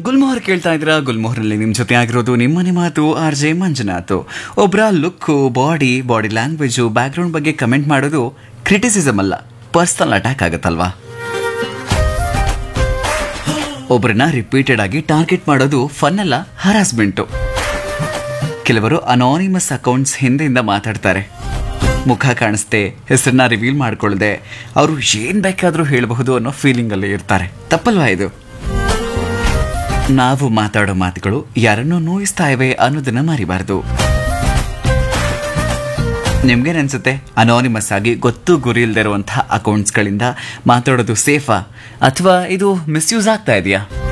ಗುಲ್ಮೋಹರ್ ಕೇಳ್ತಾ ಇದ್ರ ಗುಲ್ಮೋಹರ್ನಲ್ಲಿ ನಿಮ್ ಜೊತೆ ಆಗಿರೋದು ನಿಮ್ಮನೆ ಮಾತು ಆರ್ ಜೆ ಮಂಜುನಾಥ್ ಒಬ್ರ look body body language background ಬಗ್ಗೆ ಕಮೆಂಟ್ ಮಾಡೋದು ಕ್ರಿಟಿಸಿಸಮ್ ಅಲ್ಲ ಪರ್ಸನಲ್ ಅಟ್ಯಾಕ್ ಆಗತ್ತಲ್ವಾ ಒಬ್ಬರನ್ನ ರಿಪೀಟೆಡ್ ಆಗಿ ಟಾರ್ಗೆಟ್ ಮಾಡೋದು ಫನ್ ಅಲ್ಲ ಹರಾಸ್ಮೆಂಟು ಕೆಲವರು ಅನಾನಿಮಸ್ ಅಕೌಂಟ್ಸ್ ಹಿಂದೆಯಿಂದ ಮಾತಾಡ್ತಾರೆ ಮುಖ ಕಾಣಿಸ್ದೆ ಹೆಸರನ್ನ ರಿವೀಲ್ ಮಾಡ್ಕೊಳ್ಳದೆ ಅವರು ಏನ್ ಬೇಕಾದ್ರೂ ಹೇಳಬಹುದು ಅನ್ನೋ ಫೀಲಿಂಗ್ ಅಲ್ಲಿ ಇರ್ತಾರೆ ತಪ್ಪಲ್ವಾ ಇದು ನಾವು ಮಾತಾಡೋ ಮಾತುಗಳು ಯಾರನ್ನೂ ನೋಯಿಸ್ತಾ ಇವೆ ಅನ್ನೋದನ್ನ ಮರಿಬಾರ್ದು ನಿಮ್ಗೇನನ್ಸುತ್ತೆ ಅನಾನಿಮಸ್ ಆಗಿ ಗೊತ್ತು ಗುರಿ ಇಲ್ಲದೆ ಇರುವಂತಹ ಅಕೌಂಟ್ಸ್ಗಳಿಂದ ಮಾತಾಡೋದು ಸೇಫಾ ಅಥವಾ ಇದು ಮಿಸ್ಯೂಸ್ ಆಗ್ತಾ ಇದೆಯಾ